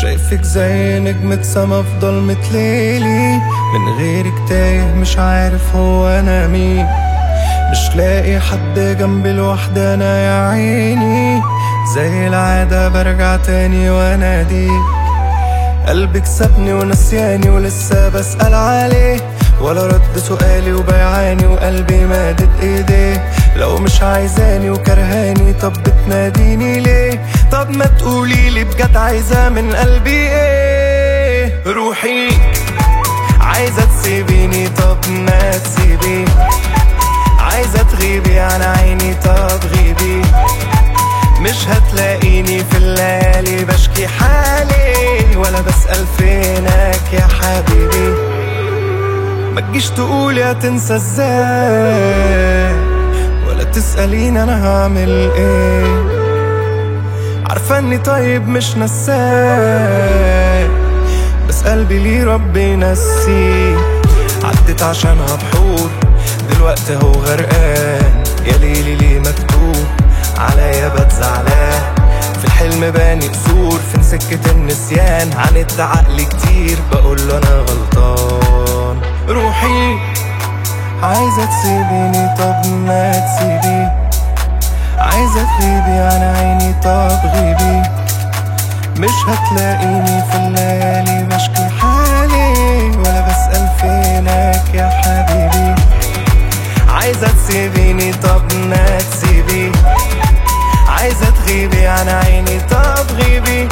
شايفك زي نجمة سما في ضلمة ليلي من غيرك تايه مش عارف هو انا مين مش لاقي حد جنبي لوحدي انا يا عيني زي العادة برجع تاني واناديك قلبي كسبني ونسياني ولسه بسأل عليه ولا رد سؤالي وبيعاني وقلبي مادت ايديه لو مش عايزاني وكرهاني طب بتناديني ليه طب ما تقوليلي بجد عايزة من قلبي ايه روحي عايزة تسيبيني طب ما تسيبي عايزة تغيبي عن عيني طب غيبي مش هتلاقيني في الليالي بشكي حالي ولا بسأل فينك يا حبيبي ما تجيش تقول يا تنسى ازاي ولا تسأليني انا هعمل ايه عارفة اني طيب مش نساي بس قلبي ليه ربي نسيه عدت عشانها بحور دلوقتي هو غرقان يا ليلي ليه مكتوب عليا بتزعلان في الحلم باني قصور فين سكة النسيان عانيت عقلي كتير بقول له انا غلطان روحي عايزة تسيبيني طب ما تسيبي عايزة تغيبي عن عيني طب غيبي مش هتلاقيني في الليالي بشكي حالي ولا بسأل فينك يا حبيبي عايزة تسيبيني طب ما تسيبي عايزة تغيبي عن عيني طب غيبي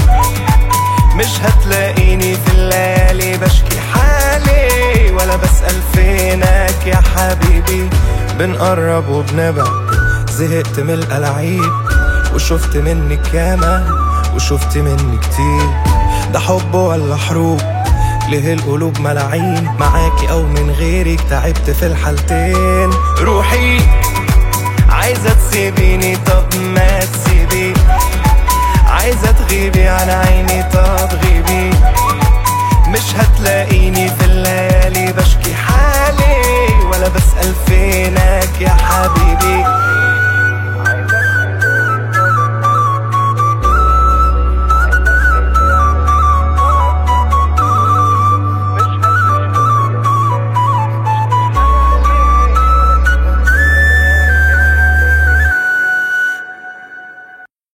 مش هتلاقيني في الليالي بشكي حالي ولا بسأل فينك يا حبيبي بنقرب وبنبعد زهقت من الألعاب وشفت منك ياما وشفت مني كتير ده حب ولا حروب ليه القلوب ملاعين معاكي او من غيرك تعبت في الحالتين روحي عايزة تسيبيني طب ما تسيبي عايزة تغيبي عن